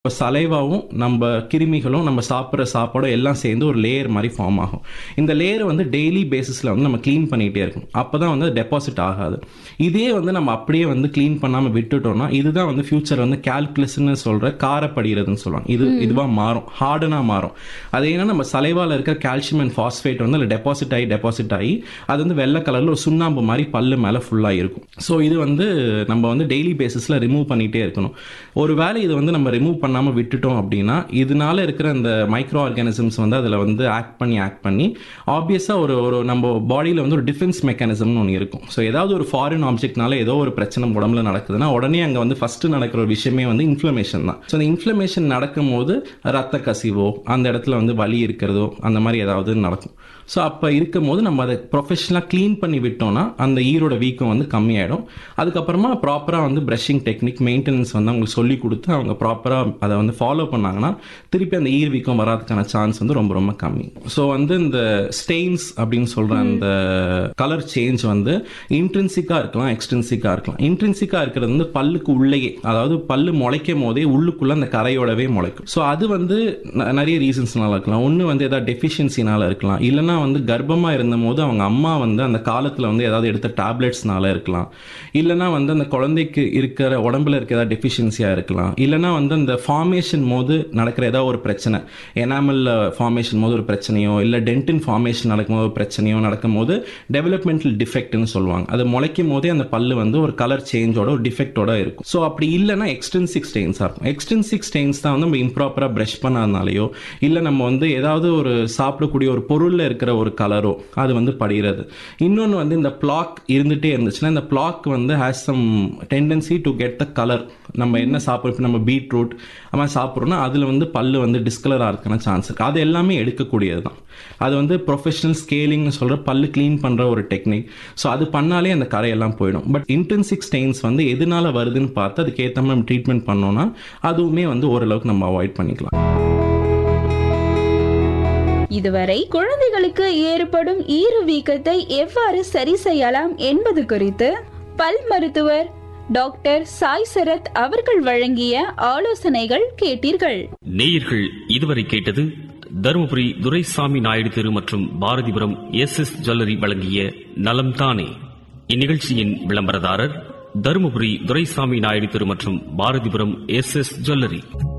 இப்போ சலைவாவும் நம்ம கிருமிகளும் நம்ம சாப்பிட்ற சாப்பாடும் எல்லாம் சேர்ந்து ஒரு லேயர் மாதிரி ஃபார்ம் ஆகும் இந்த லேயரை வந்து டெய்லி பேசிஸில் வந்து நம்ம க்ளீன் பண்ணிகிட்டே இருக்கணும் அப்போ தான் வந்து டெபாசிட் ஆகாது இதே வந்து நம்ம அப்படியே வந்து க்ளீன் பண்ணாமல் விட்டுட்டோம்னா இதுதான் வந்து ஃபியூச்சர் வந்து கால்குலஸ்ன்னு சொல்கிற காரப்படுகிறதுன்னு சொல்லுவாங்க இது இதுவாக மாறும் ஹார்டனாக மாறும் அது ஏன்னா நம்ம சலைவாவில் இருக்கிற கால்சியம் அண்ட் ஃபாஸ்பேட் வந்து அதில் டெபாசிட் ஆகி டெபாசிட் ஆகி அது வந்து வெள்ளை கலரில் ஒரு சுண்ணாம்பு மாதிரி பல்லு மேலே ஃபுல்லாக இருக்கும் ஸோ இது வந்து நம்ம வந்து டெய்லி பேசிஸில் ரிமூவ் பண்ணிகிட்டே இருக்கணும் ஒரு வேளை இது வந்து நம்ம ரிமூவ் பண்ணாமல் விட்டுட்டோம் அப்படின்னா இதனால இருக்கிற அந்த மைக்ரோ ஆர்கானிசம்ஸ் வந்து அதில் வந்து ஆக்ட் பண்ணி ஆக்ட் பண்ணி ஆப்வியஸாக ஒரு ஒரு நம்ம பாடியில் வந்து ஒரு டிஃபென்ஸ் மெக்கானிசம்னு ஒன்று இருக்கும் ஸோ ஏதாவது ஒரு ஃபாரின் ஆப்ஜெக்ட்னால ஏதோ ஒரு பிரச்சனை உடம்புல நடக்குதுன்னா உடனே அங்கே வந்து ஃபஸ்ட்டு நடக்கிற ஒரு விஷயமே வந்து இன்ஃப்ளமேஷன் தான் ஸோ அந்த இன்ஃப்ளமேஷன் நடக்கும்போது ரத்த கசிவோ அந்த இடத்துல வந்து வலி இருக்கிறதோ அந்த மாதிரி ஏதாவது நடக்கும் ஸோ அப்போ இருக்கும் போது நம்ம அதை ப்ரொஃபஷனலாக க்ளீன் பண்ணி விட்டோம்னா அந்த ஈரோட வீக்கம் வந்து கம்மியாயிடும் அதுக்கப்புறமா ப்ராப்பராக வந்து ப்ரஷிங் டெக்னிக் மெயின்டெனன்ஸ் வந்து அவங்களுக்கு சொல்லி கொடுத்து அவங்க ப்ராப்பராக அதை வந்து ஃபாலோ பண்ணாங்கன்னா திருப்பி அந்த ஈர் வீக்கம் வராதுக்கான சான்ஸ் வந்து ரொம்ப ரொம்ப கம்மி ஸோ வந்து இந்த ஸ்டெயின்ஸ் அப்படின்னு சொல்கிற அந்த கலர் சேஞ்ச் வந்து இன்ட்ரென்சிக்காக இருக்கலாம் எக்ஸ்டென்சிக்காக இருக்கலாம் இன்ட்ரென்சிக்காக இருக்கிறது வந்து பல்லுக்கு உள்ளேயே அதாவது பல்லு முளைக்கும் போதே உள்ளுக்குள்ள அந்த கரையோடவே முளைக்கும் ஸோ அது வந்து ந- நிறைய ரீசன்ஸ்னால இருக்கலாம் ஒன்று வந்து ஏதாவது டெஃபிஷியன்சினால இருக்கலாம் இல்லைன்னா வந்து கர்ப்பமாக இருந்தபோது அவங்க அம்மா வந்து அந்த காலத்தில் வந்து ஏதாவது எடுத்த டேப்லெட்ஸ்னால இருக்கலாம் இல்லைன்னா வந்து அந்த குழந்தைக்கு இருக்கிற உடம்புல இருக்க ஏதாவது டெஃபிஷியன்சியாக இருக்கலாம் இல்லைன்னா வந்து அந்த ஃபார்மேஷன் போது நடக்கிற ஏதாவது ஒரு பிரச்சனை எனாமல் ஃபார்மேஷன் போது ஒரு பிரச்சனையோ இல்லை டென்டின் ஃபார்மேஷன் நடக்கும்போது ஒரு பிரச்சனையோ நடக்கும்போது டெவலப்மெண்டல் டிஃபெக்ட்னு சொல்லுவாங்க அது முளைக்கும் போதே அந்த பல்லு வந்து ஒரு கலர் சேஞ்சோட ஒரு டிஃபெக்டோட இருக்கும் ஸோ அப்படி இல்லைன்னா எக்ஸ்டென்சிக் ஸ்டெயின்ஸாக இருக்கும் எக்ஸ்டென்சிக் ஸ்டெயின்ஸ் தான் வந்து நம்ம இம்ப்ராப்பராக ப்ரஷ் பண்ணாதனாலையோ இல்லை நம்ம வந்து ஏதாவது ஒரு சாப்பிடக்கூடிய ஒரு பொருளில் இருக்கிற ஒரு கலரோ அது வந்து படிகிறது இன்னொன்று வந்து இந்த பிளாக் இருந்துகிட்டே இருந்துச்சுன்னா இந்த பிளாக் வந்து has some tendency to get the colour நம்ம என்ன சாப்பிட்றோம் இப்போ நம்ம பீட்ரூட் அது மாதிரி சாப்பிட்றோம்னா அதில் வந்து பல்லு வந்து டிஸ்கலர் ஆகிறதுக்கான சான்ஸ் இருக்குது அது எல்லாமே எடுக்கக்கூடியது தான் அது வந்து ப்ரொஃபஷனல் ஸ்கேலிங்னு சொல்கிற பல்லு க்ளீன் பண்ணுற ஒரு டெக்னிக் ஸோ அது பண்ணாலே அந்த கரையெல்லாம் போயிடும் பட் இன்டென்சிக் ஸ்டெயின்ஸ் வந்து எதனால வருதுன்னு பார்த்து அதுக்கு ஏற்ற மாதிரி நம்ம ட்ரீட்மெண்ட் பண்ணோம்னா அதுவுமே வந்து ஓரளவுக்கு நம்ம அவாய்ட் பண்ணிக்கலாம் இதுவரை குழந்தைகளுக்கு ஏற்படும் ஈறு வீக்கத்தை எவ்வாறு சரி செய்யலாம் என்பது குறித்து பல் மருத்துவர் டாக்டர் சாய் சரத் அவர்கள் வழங்கிய ஆலோசனைகள் கேட்டீர்கள் நேயர்கள் இதுவரை கேட்டது தருமபுரி துரைசாமி நாயுடு தெரு மற்றும் பாரதிபுரம் எஸ் எஸ் ஜுவல்லரி வழங்கிய நலம் தானே இந்நிகழ்ச்சியின் விளம்பரதாரர் தருமபுரி துரைசாமி நாயுடு தெரு மற்றும் பாரதிபுரம் எஸ் எஸ் ஜுவல்லரி